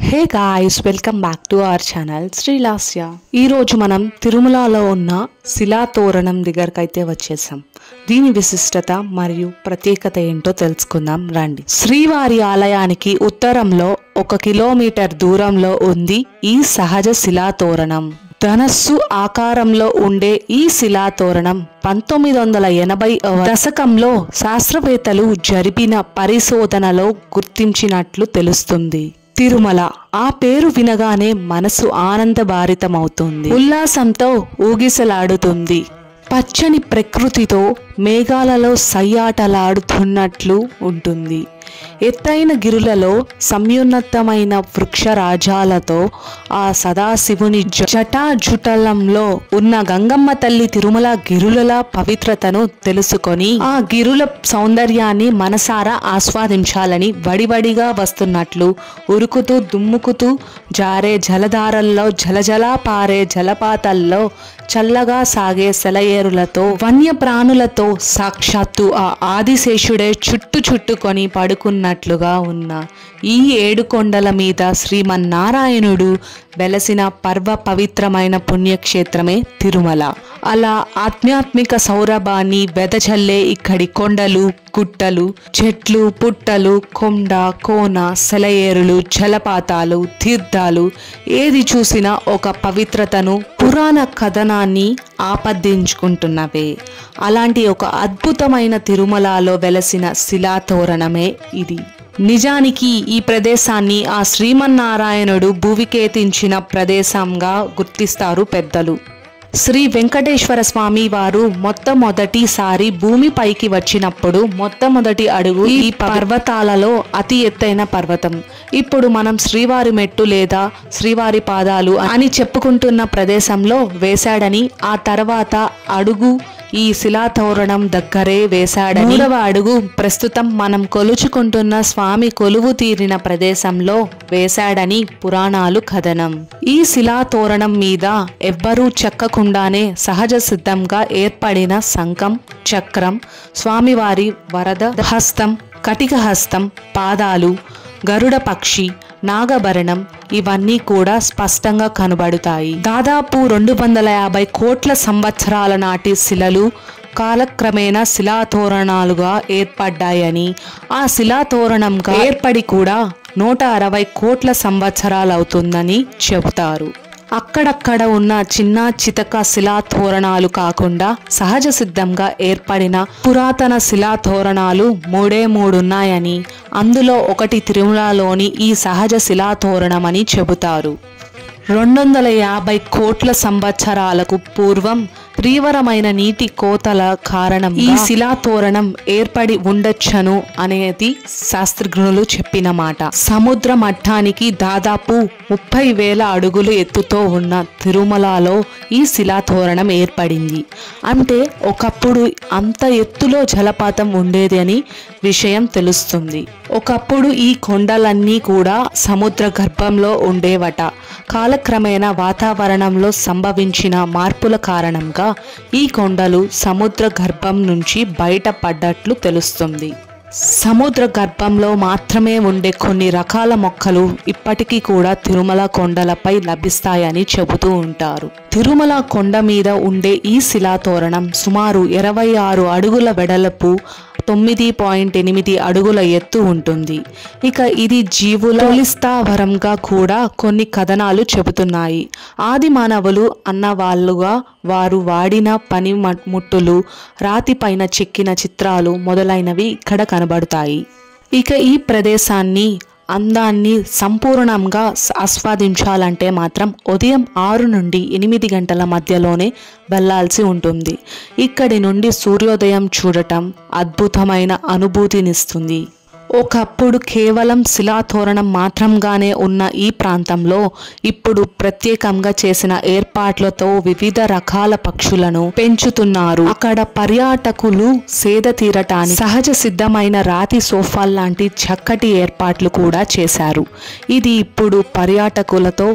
hey guys welcome back to our channel Srilasya ఈరోజు మనం తిరుమలలో ఉన్న శిలా తోరణం దగ్గరకు అయితే వచ్చేసాం దీని విశిష్టత మరియు ప్రత్యేకత ఏంటో తెలుసుకుందాం రండి శ్రీవారి ఆలయానికి ఉత్తరంలో ఒక కిలోమీటర్ దూరంలో ఉంది ఈ సహజ శిలా తోరణం ధనస్సు ఆకారంలో ఉండే ఈ శిలా తోరణం పంతొమ్మిది వందల ఎనభై దశకంలో శాస్త్రవేత్తలు జరిపిన పరిశోధనలో గుర్తించినట్లు తెలుస్తుంది తిరుమల ఆ పేరు వినగానే మనసు ఆనందభారితమవుతుంది ఉల్లాసంతో ఊగిసలాడుతుంది పచ్చని ప్రకృతితో మేఘాలలో సయ్యాటలాడుతున్నట్లు ఉంటుంది ఎత్తైన గిరులలో సంయున్నతమైన వృక్షరాజాలతో ఆ సదాశివుని జ- జటాజుటలంలో ఉన్న గంగమ్మ తల్లి తిరుమల గిరుల పవిత్రతను తెలుసుకొని ఆ గిరుల సౌందర్యాన్ని మనసారా ఆస్వాదించాలని వడివడిగా వస్తున్నట్లు ఉరుకుతూ దుమ్ముకుతూ జారే జలధారల్లో జలజలా పారే జలపాతాల్లో చల్లగా సాగే సెలయేరులతో వన్యప్రాణులతో సాక్షాత్తు ఆ ఆదిశేషుడే చుట్టు చుట్టుకొని పడుకున్నట్లుగా ఉన్న ఈ ఏడు కొండల మీద శ్రీమన్నారాయణుడు వెలసిన పర్వ పవిత్రమైన పుణ్యక్షేత్రమే తిరుమల అలా ఆధ్యాత్మిక సౌరభాన్ని వెదజల్లే ఇక్కడి కొండలు గుట్టలు చెట్లు పుట్టలు కొండ కోన సెలయేరులు జలపాతాలు తీర్థాలు ఏది చూసినా ఒక పవిత్రతను పురాణ కథనాన్ని ఆపద్దించుకుంటున్నవే అలాంటి ఒక అద్భుతమైన తిరుమలలో వెలసిన శిలాతోరణమే ఇది నిజానికి ఈ ప్రదేశాన్ని ఆ శ్రీమన్నారాయణుడు భూవికేతించిన ప్రదేశంగా గుర్తిస్తారు పెద్దలు శ్రీ వెంకటేశ్వర స్వామి వారు మొట్టమొదటిసారి భూమిపైకి వచ్చినప్పుడు మొట్టమొదటి అడుగు ఈ పర్వతాలలో అతి ఎత్తైన పర్వతం ఇప్పుడు మనం శ్రీవారి మెట్టు లేదా శ్రీవారి పాదాలు అని చెప్పుకుంటున్న ప్రదేశంలో వేశాడని ఆ తర్వాత అడుగు ఈ శిలాతోరణం దగ్గరే వేశాడని మూడవ అడుగు ప్రస్తుతం మనం కొలుచుకుంటున్న స్వామి కొలువు తీరిన ప్రదేశంలో వేశాడని పురాణాలు కథనం ఈ శిలాతోరణం మీద ఎవ్వరూ చెక్కకుండానే సహజ సిద్ధంగా ఏర్పడిన శంఖం చక్రం స్వామివారి వరద హస్తం కటిక హస్తం పాదాలు గరుడ పక్షి నాగభరణం ఇవన్నీ కూడా స్పష్టంగా కనబడుతాయి దాదాపు రెండు వందల యాభై కోట్ల సంవత్సరాల నాటి శిలలు కాలక్రమేణా శిలాతోరణాలుగా ఏర్పడ్డాయని ఆ శిలాతోరణంగా ఏర్పడి కూడా నూట అరవై కోట్ల సంవత్సరాలవుతుందని చెబుతారు అక్కడక్కడ ఉన్న చిన్న చితక శిలాతోరణాలు కాకుండా సహజ సిద్ధంగా ఏర్పడిన పురాతన శిలాతోరణాలు మూడే మూడున్నాయని అందులో ఒకటి తిరుమలలోని ఈ సహజ శిలాతోరణమని చెబుతారు రెండు వందల యాభై కోట్ల సంవత్సరాలకు పూర్వం తీవ్రమైన నీటి కోతల కారణంగా ఈ శిలాతోరణం ఏర్పడి ఉండొచ్చను అనేది శాస్త్రజ్ఞులు చెప్పిన మాట సముద్ర మట్టానికి దాదాపు ముప్పై వేల అడుగులు ఎత్తుతో ఉన్న తిరుమలలో ఈ శిలాతోరణం ఏర్పడింది అంటే ఒకప్పుడు అంత ఎత్తులో జలపాతం ఉండేది అని విషయం తెలుస్తుంది ఒకప్పుడు ఈ కొండలన్నీ కూడా సముద్ర గర్భంలో ఉండేవట కాలక్రమేణా వాతావరణంలో సంభవించిన మార్పుల కారణంగా ఈ కొండలు సముద్ర గర్భం నుంచి బయటపడ్డట్లు తెలుస్తుంది సముద్ర గర్భంలో మాత్రమే ఉండే కొన్ని రకాల మొక్కలు ఇప్పటికీ కూడా తిరుమల కొండలపై లభిస్తాయని చెబుతూ ఉంటారు తిరుమల కొండ మీద ఉండే ఈ శిలాతోరణం సుమారు ఇరవై ఆరు అడుగుల వెడల్పు తొమ్మిది పాయింట్ ఎనిమిది అడుగుల ఎత్తు ఉంటుంది ఇక ఇది జీవుల తొలిస్థావరంగా కూడా కొన్ని కథనాలు చెబుతున్నాయి ఆది మానవులు అన్న వాళ్ళుగా వారు వాడిన పని ముట్టులు రాతిపైన చెక్కిన చిత్రాలు మొదలైనవి ఇక్కడ కనబడతాయి ఇక ఈ ప్రదేశాన్ని అందాన్ని సంపూర్ణంగా స- ఆస్వాదించాలంటే మాత్రం ఉదయం ఆరు నుండి ఎనిమిది గంటల మధ్యలోనే వెళ్ళాల్సి ఉంటుంది ఇక్కడి నుండి సూర్యోదయం చూడటం అద్భుతమైన అనుభూతినిస్తుంది ఒకప్పుడు కేవలం శిలాతోరణం మాత్రంగానే ఉన్న ఈ ప్రాంతంలో ఇప్పుడు ప్రత్యేకంగా చేసిన ఏర్పాట్లతో వివిధ రకాల పక్షులను పెంచుతున్నారు అక్కడ పర్యాటకులు సేద తీరటానికి సహజ సిద్ధమైన రాతి సోఫాల్ లాంటి చక్కటి ఏర్పాట్లు కూడా చేశారు ఇది ఇప్పుడు పర్యాటకులతో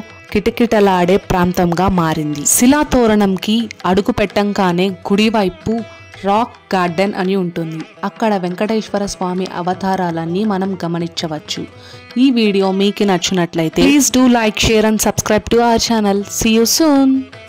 కిటకిటలాడే ప్రాంతంగా మారింది శిలాతోరణంకి అడుగు పెట్టంగానే కుడివైపు రాక్ గార్డెన్ అని ఉంటుంది అక్కడ వెంకటేశ్వర స్వామి అవతారాలన్నీ మనం గమనించవచ్చు ఈ వీడియో మీకు నచ్చినట్లయితే please do like share and subscribe to our channel see you soon